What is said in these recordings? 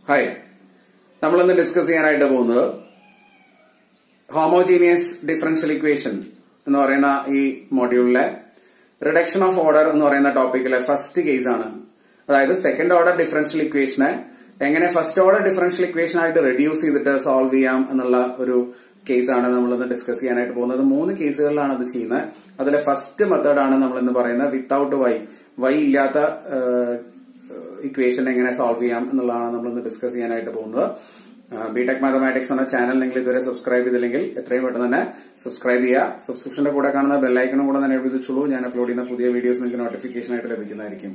hi നമ്മളിന്ന് discuss ചെയ്യാനായിട്ട് പോകുന്നത് ഹോമോജീനിയസ് ഡിഫറൻഷ്യൽ ഇക്വേഷൻ എന്ന് പറയുന്ന ഈ മോഡ്യൂളിലെ റിഡക്ഷൻ ഓഫ് ഓർഡർ എന്ന് പറയുന്ന ടോപ്പിക്കിലെ ഫസ്റ്റ് കേസ് ആണ് അതായത് സെക്കൻഡ് ഓർഡർ ഡിഫറൻഷ്യൽ ഇക്വേഷനെ എങ്ങനെ ഫസ്റ്റ് ഓർഡർ ഡിഫറൻഷ്യൽ ഇക്വേഷൻ ആയിട്ട് റെഡ്യൂസ് ചെയ്തിട്ട് സോൾവ് ചെയ്യാം എന്നുള്ള ഒരു കേസാണ് നമ്മളിന്ന് ഡിസ്കസ് ചെയ്യാനായിട്ട് പോകുന്നത് മൂന്ന് കേസുകളിലാണ് അത് ചെയ്യുന്നത് അതിലെ ഫസ്റ്റ് മെത്തേഡാണ് നമ്മൾ ഇന്ന് പറയുന്നത് വിത്തൌട്ട് വൈ വൈ ഇല്ലാത്ത ഇക്വേഷൻ എങ്ങനെ സോൾവ് ചെയ്യാം എന്നുള്ളതാണ് നമ്മളിന്ന് ഡിസ്കസ് ചെയ്യാനായിട്ട് പോകുന്നത് ബിടെക് മാത്തമാറ്റിക്സ് എന്ന ചാനൽ നിങ്ങൾ ഇതുവരെ സബ്സ്ക്രൈബ് ചെയ്തില്ലെങ്കിൽ എത്രയും പെട്ടെന്ന് തന്നെ സബ്സ്ക്രൈബ് ചെയ്യുക സബ്സ്ക്രിപ്ഷന്റെ കൂടെ കാണുന്ന ബെല്ലൈക്കണും കൂടെ തന്നെ എഴുതിച്ചുള്ളൂ ഞാൻ അപ്ലോഡ് ചെയ്യുന്ന പുതിയ വീഡിയോസ് നിങ്ങൾക്ക് നോട്ടിഫിക്കേഷൻ ആയിട്ട് ലഭിക്കുന്നതായിരിക്കും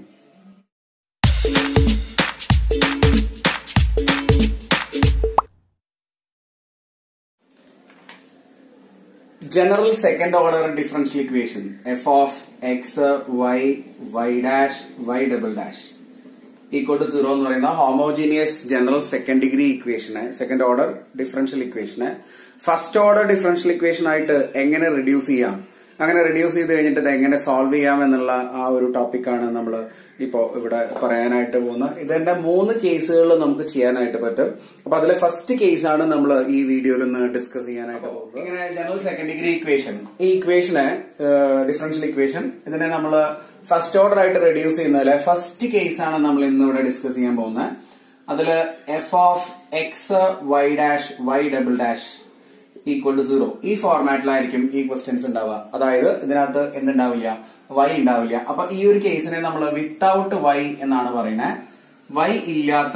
general second order differential equation f of x y y dash y double dash equal to zero എന്ന് പറയുന്ന ഹോമോജീനിയസ് ജനറൽ സെക്കൻഡ് ഡിഗ്രി ഇക്വേഷനെ സെക്കൻഡ് ഓർഡർ ഡിഫറൻഷ്യൽ ഇക്വേഷനെ ഫസ്റ്റ് ഓർഡർ ഡിഫറൻഷ്യൽ ഇക്വേഷൻ ആയിട്ട് എങ്ങനെ റെഡ്യൂസ് ചെയ്യാം അങ്ങനെ റെഡ്യൂസ് ചെയ്ത് കഴിഞ്ഞിട്ട് ഇത് എങ്ങനെ സോൾവ് ചെയ്യാം എന്നുള്ള ആ ഒരു ടോപ്പിക്കാണ് നമ്മൾ ഇപ്പോ ഇവിടെ പറയാനായിട്ട് പോകുന്നത് ഇതിന്റെ മൂന്ന് കേസുകളിൽ നമുക്ക് ചെയ്യാനായിട്ട് പറ്റും അപ്പൊ അതിലെ ഫസ്റ്റ് കേസാണ് നമ്മൾ ഈ വീഡിയോയിൽ നിന്ന് ഡിസ്കസ് ചെയ്യാനായിട്ട് പോകുന്നത് ഇങ്ങനെ ജനറൽ സെക്കൻഡ് ഡിഗ്രി ഇക്വേഷൻ ഈ ഇക്വേഷനെ ഡിഫറൻഷ്യൽ ഇക്വേഷൻ ഇതിനെ നമ്മൾ ഫസ്റ്റ് ഓർഡർ ആയിട്ട് റെഡ്യൂസ് ചെയ്യുന്നതിലെ ഫസ്റ്റ് കേസാണ് നമ്മൾ ഇന്ന് ഇവിടെ ഡിസ്കസ് ചെയ്യാൻ പോകുന്നത് അതില് f of x y dash y double dash equal to zero ഈ ഫോർമാറ്റിലായിരിക്കും ഈ ക്വസ്റ്റ്യൻസ് ഉണ്ടാവുക അതായത് ഇതിനകത്ത് എന്തുണ്ടാവില്ല വൈ ഉണ്ടാവില്ല അപ്പൊ ഈ ഒരു കേസിനെ നമ്മൾ വിത്തൌട്ട് വൈ എന്നാണ് പറയുന്നത് വൈ ഇല്ലാത്ത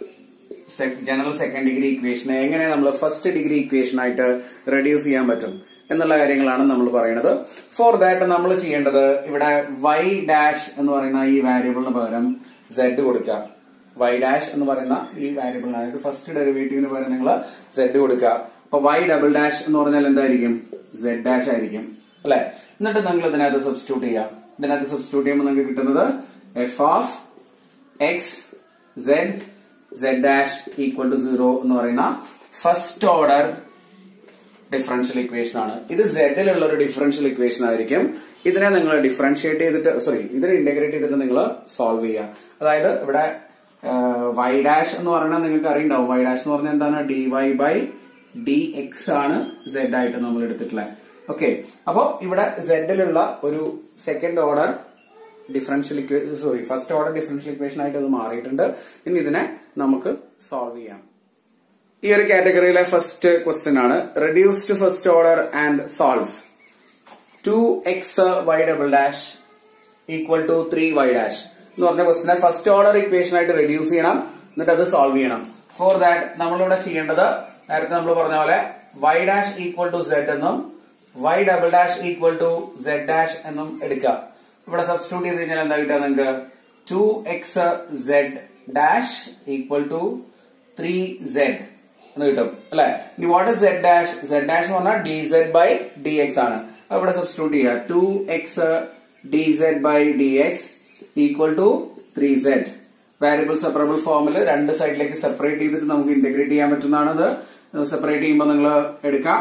ജനറൽ സെക്കൻഡ് ഡിഗ്രി ഇക്വേഷനെ എങ്ങനെ നമ്മൾ ഫസ്റ്റ് ഡിഗ്രി ഇക്വേഷൻ ആയിട്ട് റെഡ്യൂസ് ചെയ്യാൻ പറ്റും എന്നുള്ള കാര്യങ്ങളാണ് നമ്മൾ പറയുന്നത് ഫോർ ദാറ്റ് നമ്മൾ ചെയ്യേണ്ടത് ഇവിടെ വൈ ഡാഷ് എന്ന് പറയുന്ന ഈ വാരിയബിളിന് പകരം സെഡ് കൊടുക്കുക വൈ ഡാഷ് എന്ന് പറയുന്ന ഈ വാരിയബിളിനായിട്ട് ഫസ്റ്റ് ഡെറിവേറ്റീവിന് പകരം നിങ്ങൾ സെഡ് കൊടുക്കുക അപ്പൊ വൈ ഡബിൾ ഡാഷ് എന്ന് പറഞ്ഞാൽ എന്തായിരിക്കും സെഡ് ഡാഷ് ആയിരിക്കും അല്ലെ എന്നിട്ട് നിങ്ങൾ ഇതിനകത്ത് സബ്സ്റ്റിറ്റ്യൂട്ട് ചെയ്യാം ഇതിനകത്ത് സബ്സ്റ്റിറ്റ്യൂട്ട് ചെയ്യുമ്പോൾ നിങ്ങൾക്ക് കിട്ടുന്നത് f of x z z dash equal to zero എന്ന് പറയുന്ന ഫസ്റ്റ് ഓർഡർ ഡിഫറൻഷ്യൽ ഇക്വേഷൻ ആണ് ഇത് സെഡിലുള്ള ഒരു ഡിഫറൻഷ്യൽ ഇക്വേഷൻ ആയിരിക്കും ഇതിനെ നിങ്ങൾ ഡിഫറൻഷിയേറ്റ് ചെയ്തിട്ട് സോറി ഇതിനെ ഇന്റഗ്രേറ്റ് ചെയ്തിട്ട് നിങ്ങൾ സോൾവ് ചെയ്യുക അതായത് ഇവിടെ വൈ ഡാഷ് എന്ന് പറഞ്ഞാൽ നിങ്ങൾക്ക് അറിയുണ്ടാവും വൈ ഡാഷ് എന്ന് പറഞ്ഞാൽ എന്താണ് d y by d x ആണ് സെഡ് ആയിട്ട് നമ്മൾ എടുത്തിട്ടുള്ളത് ഓക്കെ അപ്പോ ഇവിടെ സെഡിലുള്ള ഒരു second order differential equation sorry first order differential equation ആയിട്ട് അത് മാറിയിട്ടുണ്ട് ഇനി ഇതിനെ നമുക്ക് സോൾവ് ചെയ്യാം ഈ ഒരു കാറ്റഗറിയിലെ ഫസ്റ്റ് ക്വസ്റ്റ്യൻ ആണ് reduced first order and solve two x y double dash equal to three y dash എന്ന് പറഞ്ഞ ക്വസ്റ്റിനെ ഫസ്റ്റ് ഓർഡർ ഇക്വേഷൻ ആയിട്ട് റെഡ്യൂസ് ചെയ്യണം എന്നിട്ട് അത് സോൾവ് ചെയ്യണം ഫോർ ദാറ്റ് നമ്മളിവിടെ ചെയ്യേണ്ടത് നേരത്തെ നമ്മൾ പറഞ്ഞ പോലെ y dash equal to z എന്നും y double dash equal to z dash എന്നും എടുക്കുക ഇവിടെ സബ്സ്റ്റിറ്റ്യൂട്ട് ചെയ്ത് കഴിഞ്ഞാൽ എന്താ കിട്ടുക നിങ്ങൾക്ക് two x z dash equal to three z എന്ന് കിട്ടും അല്ലെ ഇനി what is z dash z dash എന്ന് പറഞ്ഞാൽ d z by d x ആണ് ഇവിടെ സബ്സ്റ്റിറ്റ്യൂട്ട് ചെയ്യുക two x d z by d x equal to three z variable separable ഫോമിൽ രണ്ട് സൈഡിലേക്ക് സെപ്പറേറ്റ് ചെയ്തിട്ട് നമുക്ക് ഇന്റഗ്രേറ്റ് ചെയ്യാൻ പറ്റുന്നതാണത് സെപ്പറേറ്റ് ചെയ്യുമ്പോൾ നിങ്ങൾ എടുക്കാം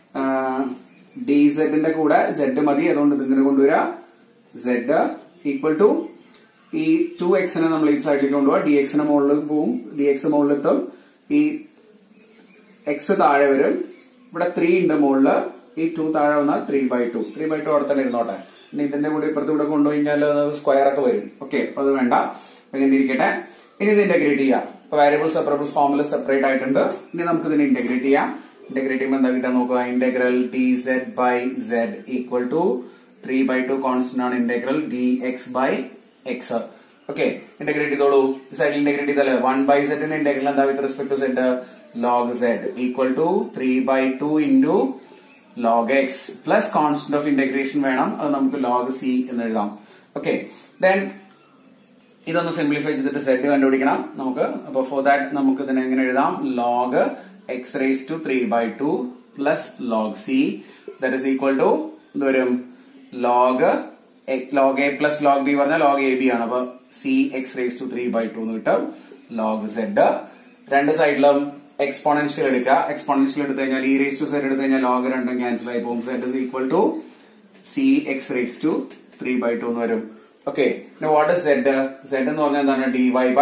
ഡി സെഡിന്റെ കൂടെ സെഡ് മതി അതുകൊണ്ട് ഇതിങ്ങനെ കൊണ്ടുവരിക സെഡ് ഈക്വൽ ടു ഈ ടു എക്സിനെ നമ്മൾ ഈ സൈഡിലേക്ക് കൊണ്ടുപോകാം ഡി എക്സിന് മുകളിൽ പോവും ഡി എക്സ് മുകളിലെത്തും ഈ എക്സ് താഴെ വരും ഇവിടെ ത്രീ ഉണ്ട് മുകളില് ഈ ടു താഴെ വന്നാൽ three by two three by two അവിടെ തന്നെ ഇരുന്നോട്ടെ ഇനി ഇതിന്റെ കൂടെ ഇപ്പുറത്ത് കൂടെ കൊണ്ടുപോയി കഴിഞ്ഞാൽ സ്ക്വയർ ഒക്കെ വരും ഓക്കെ അപ്പൊ അത് വേണ്ട ഇങ്ങനെ ഇരിക്കട്ടെ ഇനി ഇത് ഇന്റഗ്രേറ്റ് ചെയ്യാം ഇപ്പൊ വാരിയബിൾ സെപ്പറബിൾ ഫോമിൽ സെപ്പറേറ്റ് ആയിട്ടുണ്ട് ഇനി നമുക്ക് ഇതിനെ ഇന്റഗ്രേറ്റ് ചെയ്യാം ഇന്റഗ്രേറ്റ് ചെയ്യുമ്പോൾ എന്താ കിട്ടാൻ നോക്കുക integral d z by z equal to three by two constant ആണ് integral d x by x okay integrate ചെയ്തോളൂ സൈഡിൽ ഇന്റഗ്രേറ്റ് ചെയ്താല് വൺ ബൈ സെഡിന്റെ ഇന്റഗ്രൽ എന്താ with respect to z log z equal to 3 by 2 into log x plus constant of integration വേണം അത് നമുക്ക് log c എന്ന് എഴുതാം ഓക്കെ ദെൻ ഇതൊന്ന് സിംപ്ലിഫൈ ചെയ്തിട്ട് z കണ്ടുപിടിക്കണം നമുക്ക് അപ്പൊ ഫോർ ദാറ്റ് നമുക്ക് ഇതിനെ എങ്ങനെ എഴുതാം log x raise to three by two plus log c that is equal to എന്ത് വരും log log a plus log b പറഞ്ഞാൽ ലോഗ് എ ബി ആണ് അപ്പൊ c x raise to three by two എന്ന് കിട്ടും ലോഗ് സെഡ് രണ്ട് സൈഡിലും exponential എടുക്കുക എക്സ്പോണൻഷ്യൽ എടുത്തു കഴിഞ്ഞാൽ ഈ റേസ് ടു സെഡ് എടുത്തു കഴിഞ്ഞാൽ ലോഗ് രണ്ടും ക്യാൻസൽ ആയി പോകും z is equal to c x raise to three by two എന്ന് വരും okay what is z z എന്ന് പറഞ്ഞാൽ എന്താണ് d y by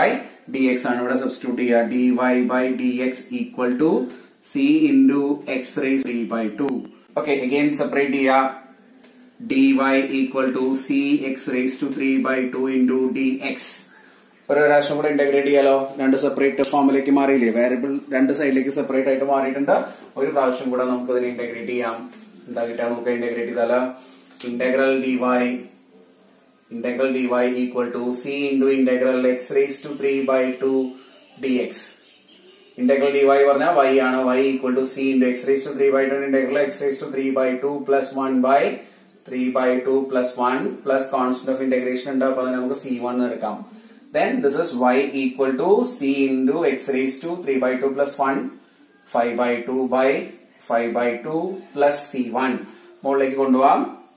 d x ആണ് ഇവിടെ സബ്സ്റ്റിറ്റ്യൂട്ട് ചെയ്യുക d y by d x equal to c into x raise three by two okay again separate ചെയ്യുക d y equal to c x raise to three by two into d x ഒരു പ്രാവശ്യം കൂടെ integrate ചെയ്യാലോ രണ്ട് separate ഫോമിലേക്ക് മാറിയില്ലേ variable രണ്ട് സൈഡിലേക്ക് സെപ്പറേറ്റ് ആയിട്ട് മാറിയിട്ടുണ്ട് ഒരു പ്രാവശ്യം കൂടെ നമുക്ക് ഇതിനെ ഇന്റഗ്രേറ്റ് ചെയ്യാം എന്താ കിട്ടാൻ നമുക്ക് ഇന്റഗ്രേറ്റ് ചെയ്താല് integral d y integral d y equal to c into integral x raise to three by two d x integral d y പറഞ്ഞാൽ വൈ ആണ് y equal to c into x raise to three by two integral x raise to three by two plus one by three by two plus one plus constant of integration ഉണ്ട് അപ്പൊ അതിന് നമുക്ക് c one എടുക്കാം then this is y equal to c into x raised to 3 by 2 plus 1 5 by 2 by 5 by 2 plus c1 മുകളിലേക്ക് കൊണ്ടുപോവാം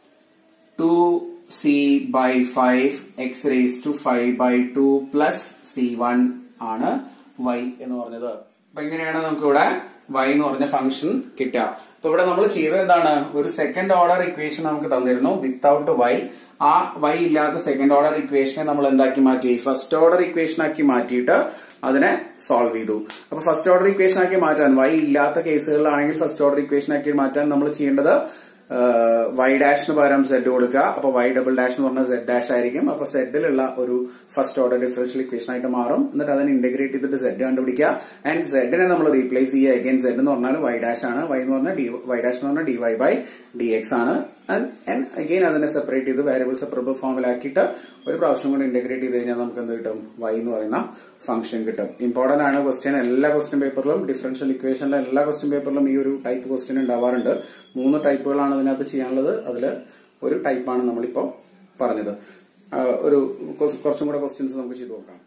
2c by 5 x raised to 5 by 2 plus c1 ആണ് y എന്ന് പറഞ്ഞത് അപ്പൊ ഇങ്ങനെയാണ് നമുക്ക് ഇവിടെ y എന്ന് പറഞ്ഞ ഫംഗ്ഷൻ കിട്ടുക അപ്പൊ ഇവിടെ നമ്മൾ ചെയ്തത് എന്താണ് ഒരു സെക്കൻഡ് ഓർഡർ ഇക്വേഷൻ നമുക്ക് തന്നിരുന്നു വിത്തൌട്ട് y ആ y ഇല്ലാത്ത സെക്കൻഡ് ഓർഡർ ഇക്വേഷനെ നമ്മൾ എന്താക്കി മാറ്റി ഫസ്റ്റ് ഓർഡർ ഇക്വേഷൻ ആക്കി മാറ്റിയിട്ട് അതിനെ സോൾവ് ചെയ്തു അപ്പൊ ഫസ്റ്റ് ഓർഡർ ഇക്വേഷൻ ആക്കി മാറ്റാൻ y ഇല്ലാത്ത കേസുകളിലാണെങ്കിൽ ഫസ്റ്റ് ഓർഡർ ഇക്വേഷൻ ആക്കി മാറ്റാൻ നമ്മൾ ചെയ്യേണ്ടത് വൈ ഡാഷിന് പകരം സെഡ് കൊടുക്കുക അപ്പൊ വൈ ഡബിൾ ഡാഷ് എന്ന് പറഞ്ഞാൽ സെഡ് ഡാഷ് ആയിരിക്കും അപ്പൊ സെഡിലുള്ള ഒരു ഫസ്റ്റ് ഓർഡർ ഡിഫറൻഷ്യൽ ഇക്വേഷൻ ആയിട്ട് മാറും എന്നിട്ട് അതിനെ ഇന്റഗ്രേറ്റ് ചെയ്തിട്ട് സെഡ് കണ്ടുപിടിക്കുക ആൻഡ് സെഡിനെ നമ്മൾ റീപ്ലേസ് ചെയ്യുക അഗൈൻ സെഡ് എന്ന് പറഞ്ഞാൽ വൈ ഡാഷ് ആണ് വൈ എന്ന് പറഞ്ഞാൽ ഡി വൈ ഡാഷ് എന്ന് പറഞ്ഞാൽ d y by d x ആണ് ആൻഡ് അഗെയിൻ അതിനെ സെപ്പറേറ്റ് ചെയ്ത് വേരിയബിൾ സെപ്പറബിൾ ഫോമിലാക്കിയിട്ട് ഒരു പ്രാവശ്യം കൂടി ഇന്റഗ്രേറ്റ് ചെയ്ത് കഴിഞ്ഞാൽ നമുക്ക് എന്ത് കിട്ടും വൈ എന്ന് പറയുന്ന ഫംഗ്ഷൻ കിട്ടും ഇമ്പോർട്ടന്റ് ആണ് ക്വസ്റ്റ്യൻ എല്ലാ ക്വസ്റ്റ്യൻ പേപ്പറിലും ഡിഫറൻഷ്യൽ ഇക്വേഷനിലെ എല്ലാ ക്വസ്റ്റ്യൻ പേപ്പറിലും ഈ ഒരു ടൈപ്പ് ക്വസ്റ്റ്യൻ ഉണ്ടാവാറുണ്ട് മൂന്ന് ടൈപ്പുകളാണ് ഇതിനകത്ത് ചെയ്യാനുള്ളത് അതിൽ ഒരു ടൈപ്പാണ് നമ്മളിപ്പോ പറഞ്ഞത് ഒരു കുറച്ചും കൂടെ ക്വസ്റ്റ്യൻസ് നമുക്ക് ചെയ്തു നോക്കാം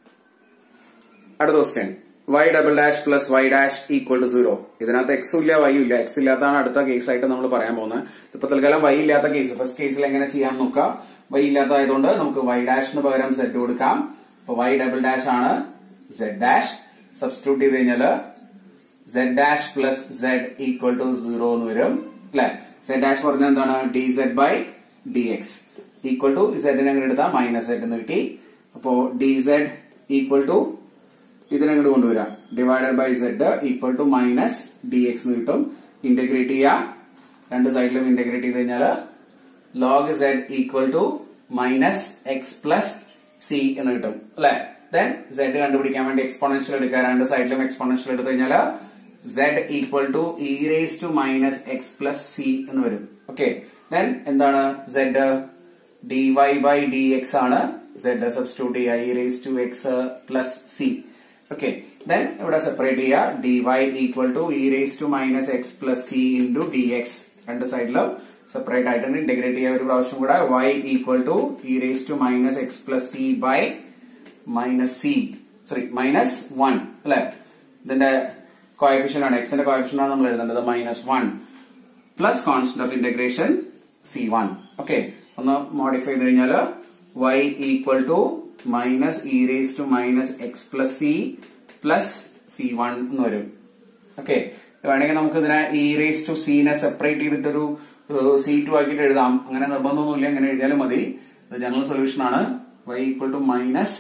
അടുത്ത question y double dash plus y dash equal to zero ഇതിനകത്ത് എക്സും ഇല്ല വൈയും ഇല്ല എക്സ് ഇല്ലാത്തതാണ് അടുത്ത കേസ് ആയിട്ട് നമ്മൾ പറയാൻ പോകുന്നത് ഇപ്പൊ തൽക്കാലം വൈ ഇല്ലാത്ത കേസ് ഫസ്റ്റ് കേസിൽ എങ്ങനെ ചെയ്യാൻ നോക്കാം വൈ ഇല്ലാത്തതായതുകൊണ്ട് നമുക്ക് വൈ ഡാഷിന് പകരം സെഡ് കൊടുക്കാം അപ്പൊ വൈ ഡബിൾ ഡാഷ് ആണ് സെഡ് ഡാഷ് സബ്സ്റ്റിറ്റ്യൂട്ട് ചെയ്ത് കഴിഞ്ഞാല് z dash plus z equal to zero എന്ന് വരും അല്ലെ സെഡ് ഡാഷ് പറഞ്ഞാൽ എന്താണ് d z by d x equal to സെഡിനെ അങ്ങോട്ട് എടുത്താൽ മൈനസ് സെഡ് എന്ന് കിട്ടി അപ്പോ ഡി സെഡ് ഈക്വൽ ടു ഇതിനങ്ങോട്ട് കൊണ്ടുവരാം divided by z equal to minus d x എന്ന് കിട്ടും ഇന്റഗ്രേറ്റ് ചെയ്യാം രണ്ട് സൈഡിലും ഇന്റഗ്രേറ്റ് ചെയ്ത് കഴിഞ്ഞാൽ log z equal to minus x plus c എന്ന് കിട്ടും അല്ലെ ദെൻ സെഡ് കണ്ടുപിടിക്കാൻ വേണ്ടി എക്സ്പോണൻഷ്യൽ എടുക്കുക രണ്ട് സൈഡിലും എക്സ്പോണൻഷ്യൽ എടുത്തു കഴിഞ്ഞാൽ z equal to e raise to minus x plus c എന്ന് വരും ഓക്കെ ദെൻ എന്താണ് z d y by d x ആണ് സെഡ് സബ്സ്റ്റിറ്റ്യൂട്ട് ചെയ്യുക e raise to x plus c okay then ഇവിടെ സെപ്പറേറ്റ് ചെയ്യുക d y equal to e raise to minus x plus c into d x രണ്ട് സൈഡിലും separate ആയിട്ടുണ്ട് integrate ചെയ്യുക ഒരു പ്രാവശ്യം കൂടെ y equal to e raise to minus x plus c by minus c sorry minus one അല്ലെ ഇതിന്റെ coefficient ആണ് എക്സിന്റെ കോയഫിഷ്യൻ ആണ് നമ്മൾ എഴുതേണ്ടത് minus one plus constant of integration c one okay ഒന്ന് മോഡിഫൈ ചെയ്ത് കഴിഞ്ഞാൽ y equal to minus e raise to minus x plus c plus c one എന്ന് വരും ഓക്കെ വേണമെങ്കിൽ നമുക്ക് ഇതിനെ ഇ റേസ് ടു സീനെ സെപ്പറേറ്റ് ചെയ്തിട്ടൊരു സി ടു ആക്കിയിട്ട് എഴുതാം അങ്ങനെ നിർബന്ധമൊന്നുമില്ല അങ്ങനെ എഴുതിയാലും മതി ഇത് ജനറൽ സൊല്യൂഷൻ ആണ് y equal to minus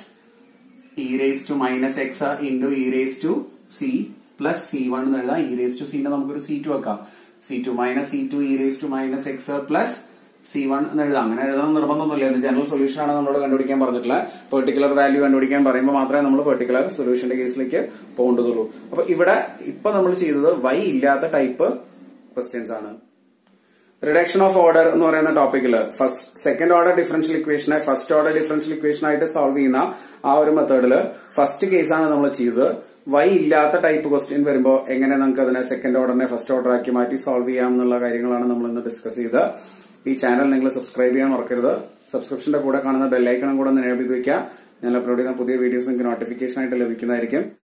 e raise to minus x into e raise to c plus c one എന്ന് എഴുതാം ഇ റേസ് ടു സീനെ നമുക്കൊരു സി ടു വെക്കാം c two minus c two e raise to minus x plus c one എന്ന് എഴുതാം അങ്ങനെ എഴുതാൻ നിർബന്ധമൊന്നുമില്ല ഇത് ജനറൽ സൊല്യൂഷൻ ആണ് നമ്മളോട് കണ്ടുപിടിക്കാൻ പറഞ്ഞിട്ടുള്ള പെർട്ടിക്കുലർ വാല്യൂ കണ്ടുപിടിക്കാൻ പറയുമ്പോൾ മാത്രമേ നമ്മൾ പെർട്ടിക്കുലർ സൊല്യൂഷന്റെ കേസിലേക്ക് പോകേണ്ടതുള്ളൂ അപ്പൊ ഇവിടെ ഇപ്പൊ നമ്മൾ ചെയ്തത് വൈ ഇല്ലാത്ത ടൈപ്പ് ക്വസ്റ്റ്യൻസ് ആണ് റിഡക്ഷൻ ഓഫ് ഓർഡർ എന്ന് പറയുന്ന ടോപ്പിക്കിൽ ഫസ്റ്റ് സെക്കൻഡ് ഓർഡർ ഡിഫറൻഷ്യൽ ഇക്വേഷനെ ഫസ്റ്റ് ഓർഡർ ഡിഫറൻഷ്യൽ ഇക്വേഷൻ ആയിട്ട് സോൾവ് ചെയ്യുന്ന ആ ഒരു മെത്തേഡില് ഫസ്റ്റ് കേസാണ് നമ്മൾ ചെയ്തത് വൈ ഇല്ലാത്ത ടൈപ്പ് ക്വസ്റ്റ്യൻ വരുമ്പോൾ എങ്ങനെ നമുക്ക് അതിനെ സെക്കൻഡ് ഓർഡറിനെ ഫസ്റ്റ് ഓർഡർ ആക്കി മാറ്റി സോൾവ് ചെയ്യാം എന്നുള്ള കാര്യങ്ങളാണ് നമ്മൾ ഇന്ന് ഡിസ്കസ് ചെയ്തത് ഈ ചാനൽ നിങ്ങൾ സബ്സ്ക്രൈബ് ചെയ്യാൻ മറക്കരുത് സബ്സ്ക്രിപ്ഷന്റെ കൂടെ കാണുന്ന ബെല്ലൈക്കണം കൂടെ ഒന്ന് എനേബിൾ ചെയ്ത് വെക്കുക ഞാൻ അപ്ലോഡ് ചെയ്യുന്ന പുതിയ വീഡിയോസ് നിങ്ങൾക്ക് നോട്ടിഫിക്കേഷൻ ആയിട്ട് ലഭിക്കുന്നതായിരിക്കും